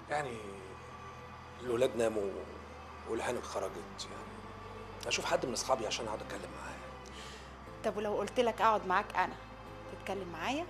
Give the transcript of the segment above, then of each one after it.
يعني الولاد ناموا والهانم خرجت يعني اشوف حد من اصحابي عشان اقعد اتكلم معاه طب ولو قلت لك اقعد معاك انا تتكلم معايا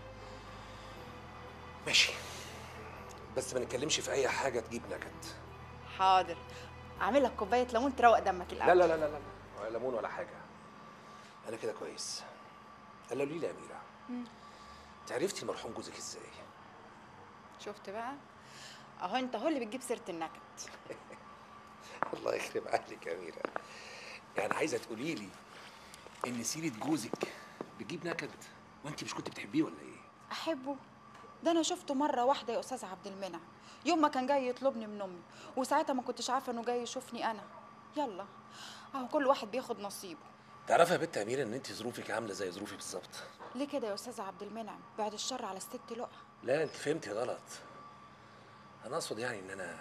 ماشي بس ما نتكلمش في اي حاجه تجيب نكد حاضر اعمل لك كوبايه ليمون تروق دمك لا الاول لا لا لا لا ولا ليمون ولا حاجه انا كده كويس قال لي لي يا اميره انت عرفتي المرحوم جوزك ازاي شفت بقى اهو انت هو اللي بتجيب سيره النكد الله يخرب عقلك يا اميره يعني عايزه تقولي لي ان سيره جوزك بتجيب نكد وانت مش كنت بتحبيه ولا ايه احبه ده انا شفته مره واحده يا استاذ عبد المنعم يوم ما كان جاي يطلبني من امي وساعتها ما كنتش عارفه انه جاي يشوفني انا يلا اهو كل واحد بياخد نصيبه تعرفي يا بنت اميره ان انت ظروفك عامله زي ظروفي بالظبط ليه كده يا استاذ عبد المنعم بعد الشر على الست لقى لا انت فهمتي غلط انا اقصد يعني ان انا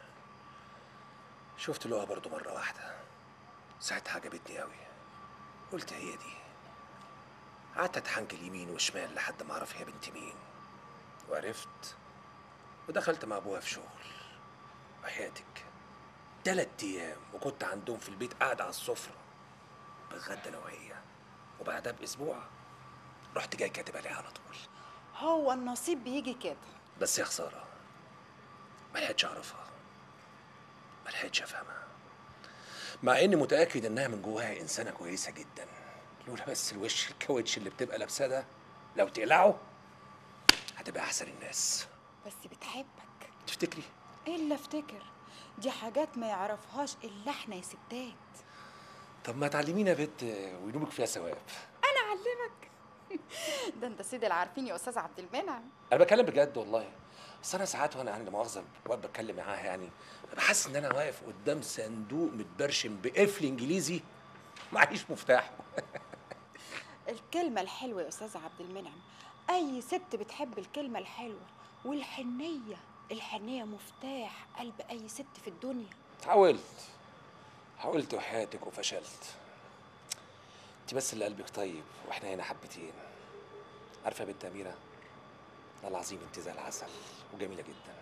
شفت لقا برضو مره واحده ساعتها عجبتني قوي قلت هي دي قعدت اتحنجل يمين وشمال لحد ما اعرف هي بنت مين وعرفت ودخلت مع ابوها في شغل وحياتك تلات ايام وكنت عندهم في البيت قاعد على السفره بتغدى انا وهي وبعدها باسبوع رحت جاي كاتب عليها على طول هو النصيب بيجي كده بس يا خسارة ما لحقتش أعرفها ما لحقتش أفهمها مع إني متأكد إنها من جواها إنسانة كويسة جدا لولا بس الوش الكاوتش اللي بتبقى لابساه ده لو تقلعه هتبقى أحسن الناس بس بتحبك تفتكري؟ الا افتكر دي حاجات ما يعرفهاش الا احنا يا ستات طب ما تعلمينا يا بنت وينوبك فيها ثواب انا اعلمك ده انت سيد العارفين يا استاذ عبد المنعم أنا بتكلم بجد والله بس أنا ساعات وأنا يعني لا مؤاخذة وقت بتكلم معاها يعني بحس إن أنا واقف قدام صندوق متبرشم بقفل إنجليزي معيش مفتاحه الكلمه الحلوه يا استاذ عبد المنعم اي ست بتحب الكلمه الحلوه والحنيه الحنيه مفتاح قلب اي ست في الدنيا حاولت حاولت وحياتك وفشلت انت بس اللي قلبك طيب واحنا هنا حبتين عارفه يا بنت اميره والله العظيم انت زي العسل وجميله جدا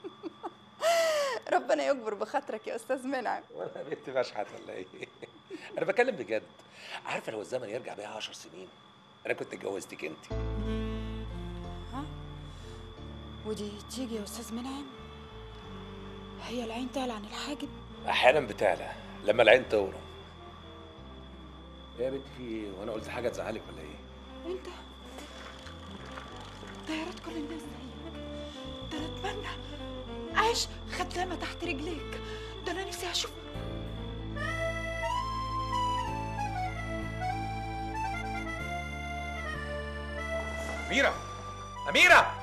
ربنا يكبر بخاطرك يا استاذ منعم ولا بنت بشحت ولا ايه انا بتكلم بجد عارفه لو الزمن يرجع بيا عشر سنين انا كنت اتجوزتك انت ها ودي تيجي يا استاذ منعم هي العين تعلى عن الحاجب احيانا بتعلى لما العين تورم ايه يا بنت في ايه وانا قلت حاجه تزعلك ولا ايه انت ده يا ريت كل الناس زيك ده انا اتمنى عيش خدامه تحت رجليك ده انا نفسي اشوف اميره اميره